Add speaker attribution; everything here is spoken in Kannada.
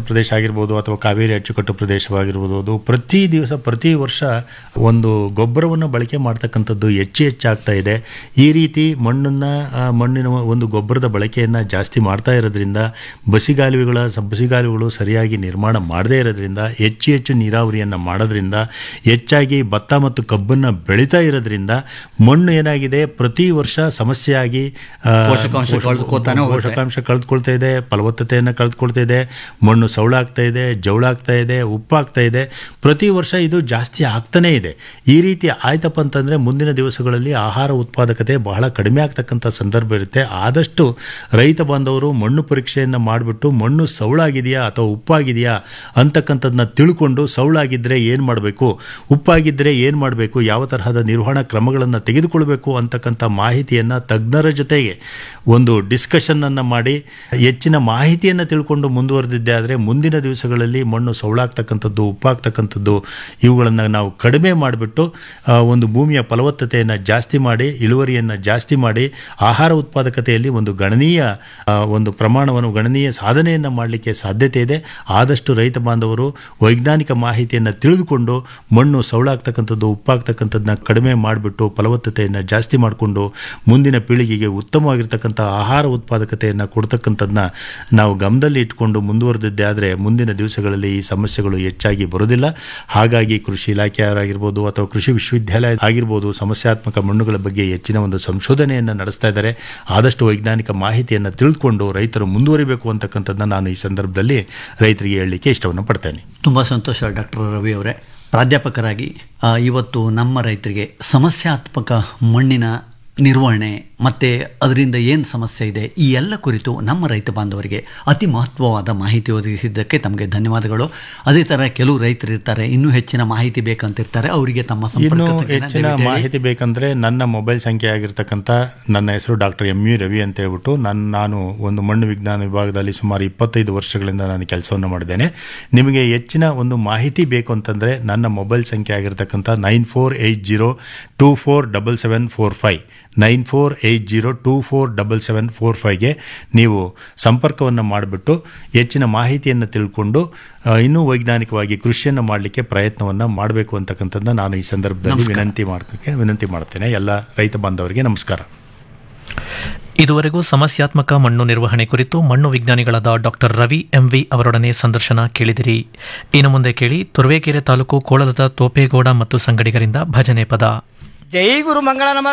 Speaker 1: ಪ್ರದೇಶ ಆಗಿರ್ಬೋದು ಅಥವಾ ಕಾವೇರಿ ಅಚ್ಚುಕಟ್ಟು ಪ್ರದೇಶವಾಗಿರ್ಬೋದು ಅದು ಪ್ರತಿ ದಿವಸ ಪ್ರತಿ ವರ್ಷ ಒಂದು ಗೊಬ್ಬರವನ್ನು ಬಳಕೆ ಮಾಡ್ತಕ್ಕಂಥದ್ದು ಹೆಚ್ಚು ಹೆಚ್ಚಾಗ್ತಾ ಇದೆ ಈ ರೀತಿ ಮಣ್ಣನ್ನು ಮಣ್ಣಿನ ಒಂದು ಗೊಬ್ಬರದ ಬಳಕೆಯನ್ನು ಜಾಸ್ತಿ ಮಾಡ್ತಾ ಇರೋದ್ರಿಂದ ಬಸಿಗಾಲುವೆಗಳ ಸ- ಬಸಿಗಾಲುವೆಗಳು ಸರಿಯಾಗಿ ನಿರ್ಮಾಣ ಮಾಡದೇ ಇರೋದ್ರಿಂದ ಹೆಚ್ಚು ಹೆಚ್ಚು ನೀರಾವರಿಯನ್ನು ಮಾಡೋದ್ರಿಂದ ಹೆಚ್ಚಾಗಿ ಭತ್ತ ಮತ್ತು ಕಬ್ಬನ್ನು ಬೆಳೀತಾ ಇರೋದ್ರಿಂದ ಮಣ್ಣು ಏನಾಗಿದೆ ಪ್ರತಿ ವರ್ಷ ಸಮಸ್ಯೆಯಾಗಿ ಆ,
Speaker 2: ಪೋಷಕಾಂಶ
Speaker 1: ಪೋಷಕ-
Speaker 2: ಕಳೆದುಕೊಳ್ತಾನೆ ಹೋಗುತ್ತೆ.
Speaker 1: ಪೋಷಕಾಂಶ ಕಳೆದುಕೊಳ್ತಾ ಇದೆ ಫಲವತ್ತತೆಯನ್ನು ಕಳೆದುಕೊಳ್ತಾ ಇದೆ ಮಣ್ಣು ಸೌಳಾಗ್ತಾ ಇದೆ ಜೌಳಾಗ್ತಾ ಇದೆ ಉಪ್ಪಾಗ್ತಾ ಇದೆ ಪ್ರತಿ ವರ್ಷ ಇದು ಜಾಸ್ತಿ ಆಗ್ತಾನೇ ಇದೆ ಈ ರೀತಿ ಆಯ್ತಪ್ಪ ಅಂತಂದರೆ ಮುಂದಿನ ದಿವಸಗಳಲ್ಲಿ ಆಹಾರ ಉತ್ಪಾದಕತೆ ಬಹಳ ಕಡಿಮೆ ಆಗ್ತಕ್ಕಂಥ ಸಂದರ್ಭ ಇರುತ್ತೆ ಆದಷ್ಟು ರೈತ ಬಾಂಧವರು ಮಣ್ಣು ಪರೀಕ್ಷೆಯನ್ನು ಮಾಡಿಬಿಟ್ಟು ಮಣ್ಣು ಸೌಳಾಗಿದೆಯಾ ಅಥವಾ ಉಪ್ಪಾಗಿದೆಯಾ ಅಂತಕ್ಕಂಥದ್ದನ್ನ ತಿಳ್ಕೊಂಡು ಸೌಳಾಗಿದ್ದರೆ ಏನು ಮಾಡಬೇಕು ಉಪ್ಪಾಗಿದ್ದರೆ ಏನು ಮಾಡಬೇಕು ಯಾವ ತರಹದ ನಿರ್ವಹಣಾ ಕ್ರಮಗಳನ್ನು ತೆಗೆದುಕೊಳ್ಬೇಕು ಅಂತಕ್ಕಂಥ ಮಾಹಿತಿಯನ್ನು ತಜ್ಞರ ಜೊತೆಗೆ ಒಂದು ಡಿಸ್ಕಷನ್ನನ್ನು ಮಾಡಿ ಹೆಚ್ಚಿನ ಮಾಹಿತಿಯನ್ನು ತಿಳ್ಕೊಂಡು ಮುಂದುವರೆದಿದ್ದೆ ಆದರೆ ಮುಂದಿನ ದಿವಸಗಳಲ್ಲಿ ಮಣ್ಣು ಸೌಳಾಗ್ತಕ್ಕಂಥದ್ದು ಉಪ್ಪಾಗ್ತಕ್ಕಂಥದ್ದು ಇವುಗಳನ್ನು ನಾವು ಕಡಿಮೆ ಮಾಡಿಬಿಟ್ಟು ಆ, ಒಂದು ಭೂಮಿಯ ಫಲವತ್ತತೆಯನ್ನು ಜಾಸ್ತಿ ಮಾಡಿ ಇಳುವರಿಯನ್ನು ಜಾಸ್ತಿ ಮಾಡಿ ಆಹಾರ ಉತ್ಪಾದಕತೆಯಲ್ಲಿ ಒಂದು ಗಣನೀಯ ಆ, ಒಂದು ಪ್ರಮಾಣವನ್ನು ಗಣನೀಯ ಸಾಧನೆಯನ್ನು ಮಾಡಲಿಕ್ಕೆ ಸಾಧ್ಯತೆ ಇದೆ ಆದಷ್ಟು ರೈತ ಬಾಂಧವರು ವೈಜ್ಞಾನಿಕ ಮಾಹಿತಿಯನ್ನು ತಿಳಿದುಕೊಂಡು ಮಣ್ಣು ಸೌಳಾಗ್ತಕ್ಕಂಥದ್ದು ಉಪ್ಪಾಗ್ತಕ್ಕಂಥದ್ದನ್ನ ಕಡಿಮೆ ಮಾಡಿಬಿಟ್ಟು ಫಲವತ್ತತೆಯನ್ನು ಜಾಸ್ತಿ ಮಾಡಿಕೊಂಡು ಮುಂದಿನ ಪೀಳಿಗೆಗೆ ಉತ್ತಮವಾಗಿರ್ತಕ್ಕಂಥ ಆಹಾರ ಉತ್ಪಾದಕತೆಯನ್ನು ಕೊಡ್ತಕ್ಕಂಥದ್ದನ್ನ ನಾವು ಗಮನದಲ್ಲಿ ಇಟ್ಕೊಂಡು ಮುಂದುವರೆದಿದ್ದೆ ಆದರೆ ಮುಂದಿನ ದಿವಸಗಳಲ್ಲಿ ಈ ಸಮಸ್ಯೆಗಳು ಹೆಚ್ಚಾಗಿ ಬರೋದಿಲ್ಲ ಹಾಗಾಗಿ ಕೃಷಿ ಇಲಾಖೆಯವರಾಗಿರ್ಬೋದು ಅಥವಾ ಕೃಷಿ ವಿಶ್ವವಿದ್ಯಾಲಯ ಆಗಿರ್ಬೋದು ಸಮಸ್ಯಾತ್ಮಕ ಮಣ್ಣುಗಳ ಬಗ್ಗೆ ಹೆಚ್ಚಿನ ಒಂದು ಸಂಶೋಧನೆಯನ್ನು ನಡೆಸ್ತಾ ಇದ್ದಾರೆ ಆದಷ್ಟು ವೈಜ್ಞಾನಿಕ ಮಾಹಿತಿಯನ್ನು ತಿಳಿದುಕೊಂಡು ರೈತರು ಮುಂದುವರಿಬೇಕು ಅಂತಕ್ಕಂಥದ್ದನ್ನ ನಾನು ಈ ಸಂದರ್ಭದಲ್ಲಿ ರೈತರಿಗೆ ಹೇಳಲಿಕ್ಕೆ ಇಷ್ಟವನ್ನು ಪಡ್ತೇನೆ
Speaker 2: ತುಂಬ ಸಂತೋಷ ಡಾಕ್ಟರ್ ರವಿ ಅವರೇ ಪ್ರಾಧ್ಯಾಪಕರಾಗಿ ಆ, ಇವತ್ತು ನಮ್ಮ ರೈತರಿಗೆ ಸಮಸ್ಯಾತ್ಮಕ ಮಣ್ಣಿನ ನಿರ್ವಹಣೆ ಮತ್ತು ಅದರಿಂದ ಏನು ಸಮಸ್ಯೆ ಇದೆ ಈ ಎಲ್ಲ ಕುರಿತು ನಮ್ಮ ರೈತ ಬಾಂಧವರಿಗೆ ಅತಿ ಮಹತ್ವವಾದ ಮಾಹಿತಿ ಒದಗಿಸಿದ್ದಕ್ಕೆ ತಮಗೆ ಧನ್ಯವಾದಗಳು ಅದೇ ಥರ ಕೆಲವು ರೈತರು ಇರ್ತಾರೆ ಇನ್ನೂ ಹೆಚ್ಚಿನ ಮಾಹಿತಿ ಬೇಕಂತಿರ್ತಾರೆ ಅವರಿಗೆ ತಮ್ಮ
Speaker 1: ಇನ್ನು
Speaker 2: ಸಂಪರ್ಕ
Speaker 1: ಹೆಚ್ಚಿನ ಮಾಹಿತಿ ಬೇಕಂದ್ರೆ ನನ್ನ ಮೊಬೈಲ್ ಸಂಖ್ಯೆ ಆಗಿರ್ತಕ್ಕಂಥ ನನ್ನ ಹೆಸರು ಡಾಕ್ಟರ್ ಎಂ ಯು ರವಿ ಅಂತ ಹೇಳ್ಬಿಟ್ಟು ನನ್ನ ನಾನು ಒಂದು ಮಣ್ಣು ವಿಜ್ಞಾನ ವಿಭಾಗದಲ್ಲಿ ಸುಮಾರು ಇಪ್ಪತ್ತೈದು ವರ್ಷಗಳಿಂದ ನಾನು ಕೆಲಸವನ್ನು ಮಾಡಿದ್ದೇನೆ ನಿಮಗೆ ಹೆಚ್ಚಿನ ಒಂದು ಮಾಹಿತಿ ಬೇಕು ಅಂತಂದರೆ ನನ್ನ ಮೊಬೈಲ್ ಸಂಖ್ಯೆ ಆಗಿರ್ತಕ್ಕಂಥ nine four eight zero two four double seven four five nine four eight zero two four double seven four ಫೈವ್ಗೆ ನೀವು ಸಂಪರ್ಕವನ್ನು ಮಾಡಿಬಿಟ್ಟು ಹೆಚ್ಚಿನ ಮಾಹಿತಿಯನ್ನು ತಿಳ್ಕೊಂಡು ಆ, ಇನ್ನೂ ವೈಜ್ಞಾನಿಕವಾಗಿ ಕೃಷಿಯನ್ನು ಮಾಡಲಿಕ್ಕೆ ಪ್ರಯತ್ನವನ್ನು ಮಾಡಬೇಕು ಅಂತಕ್ಕಂಥದ್ದನ್ನ ನಾನು ಈ ಸಂದರ್ಭದಲ್ಲಿ ವಿನಂತಿ ಮಾಡೋಕ್ಕೆ ವಿನಂತಿ ಮಾಡ್ತೇನೆ ಎಲ್ಲ ರೈತ ಬಾಂಧವರಿಗೆ ನಮಸ್ಕಾರ
Speaker 3: ಇದುವರೆಗೂ ಸಮಸ್ಯಾತ್ಮಕ ಮಣ್ಣು ನಿರ್ವಹಣೆ ಕುರಿತು ಮಣ್ಣು ವಿಜ್ಞಾನಿಗಳಾದ ಡಾಕ್ಟರ್ ರವಿ ಎಂವಿ ಅವರೊಡನೆ ಸಂದರ್ಶನ ಕೇಳಿದಿರಿ ಇನ್ನು ಮುಂದೆ ಕೇಳಿ ತುರುವೇಕೆರೆ ತಾಲೂಕು ಕೋಳಲದ ತೋಪೇಗೌಡ ಮತ್ತು ಸಂಗಡಿಗರಿಂದ ಭಜನೆ ಪದ
Speaker 4: ಜೈ ಗುರು ಮಂಗಳ ನಮ